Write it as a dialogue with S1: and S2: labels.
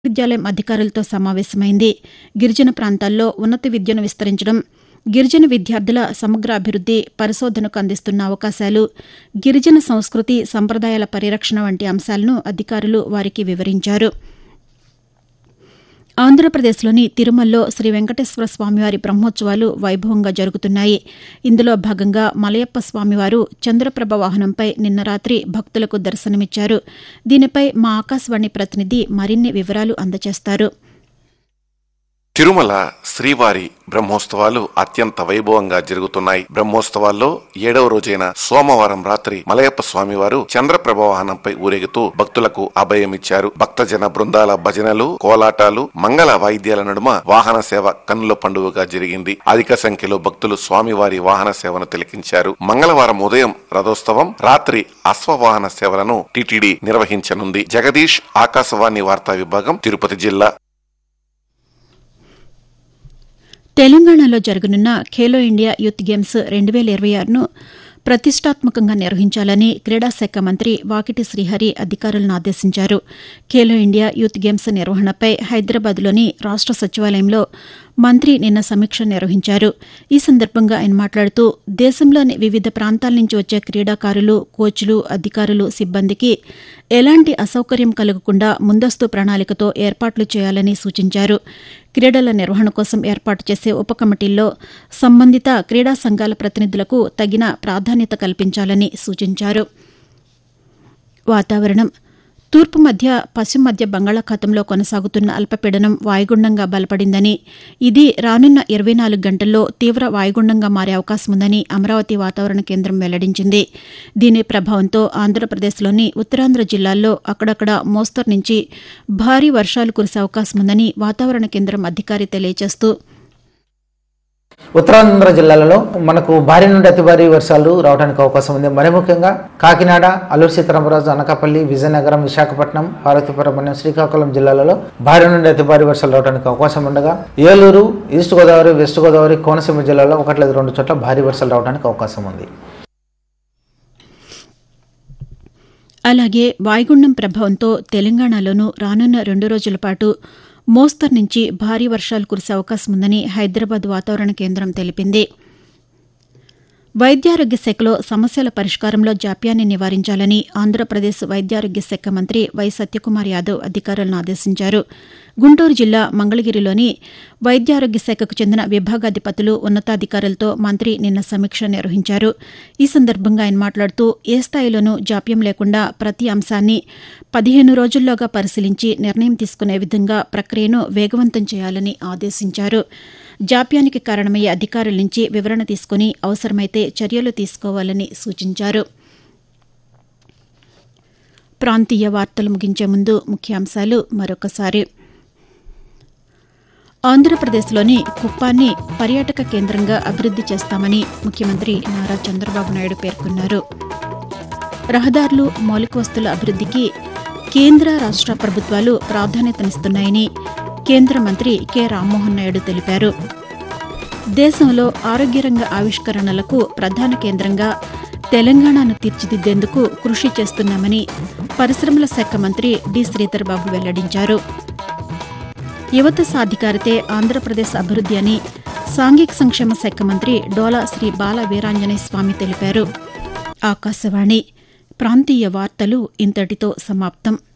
S1: విద్యాలయం అధికారులతో సమావేశమైంది గిరిజన ప్రాంతాల్లో ఉన్నత విద్యను విస్తరించడం గిరిజన విద్యార్థుల సమగ్ర అభివృద్ది పరిశోధనకు అందిస్తున్న అవకాశాలు గిరిజన సంస్కృతి సంప్రదాయాల పరిరక్షణ వంటి అంశాలను అధికారులు వారికి వివరించారు ఆంధ్రప్రదేశ్లోని తిరుమలలో శ్రీ వెంకటేశ్వర స్వామివారి బ్రహ్మోత్సవాలు వైభవంగా జరుగుతున్నాయి ఇందులో భాగంగా మలయప్ప స్వామివారు చంద్రప్రభ వాహనంపై నిన్న రాత్రి భక్తులకు దర్శనమిచ్చారు దీనిపై మా ఆకాశవాణి ప్రతినిధి మరిన్ని వివరాలు అందజేస్తారు
S2: తిరుమల శ్రీవారి బ్రహ్మోత్సవాలు అత్యంత వైభవంగా జరుగుతున్నాయి బ్రహ్మోత్సవాల్లో ఏడవ రోజైన సోమవారం రాత్రి మలయప్ప స్వామివారు చంద్రప్రభ వాహనంపై ఊరేగుతూ భక్తులకు అభయమిచ్చారు భక్తజన బృందాల భజనలు కోలాటాలు మంగళ వాయిద్యాల నడుమ వాహన సేవ కన్నుల పండుగగా జరిగింది అధిక సంఖ్యలో భక్తులు స్వామివారి వాహన సేవను తిలకించారు మంగళవారం ఉదయం రథోత్సవం రాత్రి అశ్వవాహన సేవలను టిటిడి నిర్వహించనుంది జగదీష్ ఆకాశవాణి వార్తా విభాగం తిరుపతి జిల్లా
S1: తెలంగాణలో జరగనున్న ఖేలో ఇండియా యూత్ గేమ్స్ రెండు వేల ఇరవై ఆరును ప్రతిష్టాత్మకంగా నిర్వహించాలని క్రీడా శాఖ మంత్రి వాకిటి శ్రీహరి అధికారులను ఆదేశించారు ఖేలో ఇండియా యూత్ గేమ్స్ నిర్వహణపై హైదరాబాద్లోని రాష్ట సచివాలయంలో మంత్రి నిన్న సమీక్ష నిర్వహించారు ఈ సందర్భంగా ఆయన మాట్లాడుతూ దేశంలోని వివిధ ప్రాంతాల నుంచి వచ్చే క్రీడాకారులు కోచ్లు అధికారులు సిబ్బందికి ఎలాంటి అసౌకర్యం కలగకుండా ముందస్తు ప్రణాళికతో ఏర్పాట్లు చేయాలని సూచించారు క్రీడల నిర్వహణ కోసం ఏర్పాటు చేసే ఉప కమిటీల్లో సంబంధిత క్రీడా సంఘాల ప్రతినిధులకు తగిన ప్రాధాన్యత కల్పించాలని సూచించారు వాతావరణం తూర్పు మధ్య పశ్చిమ మధ్య బంగాళాఖాతంలో కొనసాగుతున్న అల్పపీడనం వాయుగుండంగా బలపడిందని ఇది రానున్న ఇరవై నాలుగు గంటల్లో తీవ్ర వాయుగుండంగా మారే అవకాశం ఉందని అమరావతి వాతావరణ కేంద్రం వెల్లడించింది దీని ప్రభావంతో ఆంధ్రప్రదేశ్లోని ఉత్తరాంధ్ర జిల్లాల్లో అక్కడక్కడ మోస్తరు నుంచి భారీ వర్షాలు కురిసే అవకాశం ఉందని వాతావరణ కేంద్రం అధికారి తెలియజేస్తూ
S3: ఉత్తరాంధ్ర జిల్లాలలో మనకు భారీ నుండి అతి భారీ వర్షాలు రావడానికి అవకాశం ఉంది మరి ముఖ్యంగా కాకినాడ అల్లూరు సీతారామరాజు అనకాపల్లి విజయనగరం విశాఖపట్నం పార్వతీపురం శ్రీకాకుళం జిల్లాలలో భారీ నుండి అతి భారీ వర్షాలు రావడానికి అవకాశం ఉండగా ఏలూరు ఈస్ట్ గోదావరి వెస్ట్ గోదావరి కోనసీమ జిల్లాలో ఒకటి లేదా రెండు చోట్ల భారీ వర్షాలు రావడానికి అవకాశం ఉంది
S1: అలాగే వాయుగుండం ప్రభావంతో తెలంగాణలోనూ రానున్న రెండు రోజుల పాటు మోస్తరు నుంచి భారీ వర్షాలు కురిసే అవకాశం ఉందని హైదరాబాద్ వాతావరణ కేంద్రం తెలిపింది వైద్యారోగ్య శాఖలో సమస్యల పరిష్కారంలో జాప్యాన్ని నివారించాలని ఆంధ్రప్రదేశ్ వైద్యారోగ్య శాఖ మంత్రి వై సత్యకుమార్ యాదవ్ అధికారులను ఆదేశించారు గుంటూరు జిల్లా మంగళగిరిలోని వైద్యారోగ్య శాఖకు చెందిన విభాగాధిపతులు ఉన్నతాధికారులతో మంత్రి నిన్న సమీక్ష నిర్వహించారు ఈ సందర్భంగా ఆయన మాట్లాడుతూ ఏ స్థాయిలోనూ జాప్యం లేకుండా ప్రతి అంశాన్ని పదిహేను రోజుల్లోగా పరిశీలించి నిర్ణయం తీసుకునే విధంగా ప్రక్రియను వేగవంతం చేయాలని ఆదేశించారు జాప్యానికి కారణమయ్యే అధికారుల నుంచి వివరణ తీసుకుని అవసరమైతే చర్యలు తీసుకోవాలని సూచించారు ప్రాంతీయ వార్తలు ముగించే ముందు ముఖ్యాంశాలు మరొకసారి ఆంధ్రప్రదేశ్లోని కుప్పాన్ని పర్యాటక కేంద్రంగా అభివృద్ది చేస్తామని ముఖ్యమంత్రి నారా చంద్రబాబు నాయుడు పేర్కొన్నారు రహదారులు మౌలిక వస్తుల అభివృద్దికి కేంద్ర రాష్ట ప్రభుత్వాలు ప్రాధాన్యతనిస్తున్నాయని కేంద్ర మంత్రి కె రామ్మోహన్ నాయుడు తెలిపారు దేశంలో ఆరోగ్యరంగ ఆవిష్కరణలకు ప్రధాన కేంద్రంగా తెలంగాణను తీర్చిదిద్దేందుకు కృషి చేస్తున్నామని పరిశ్రమల శాఖ మంత్రి డి శ్రీధర్బాబు వెల్లడించారు యువత సాధికారితే ఆంధ్రప్రదేశ్ అభివృద్ది అని సాంఘిక సంక్షేమ శాఖ మంత్రి డోలా శ్రీ బాల వీరాంజనేయ స్వామి తెలిపారు ఆకాశవాణి ప్రాంతీయ వార్తలు ఇంతటితో సమాప్తం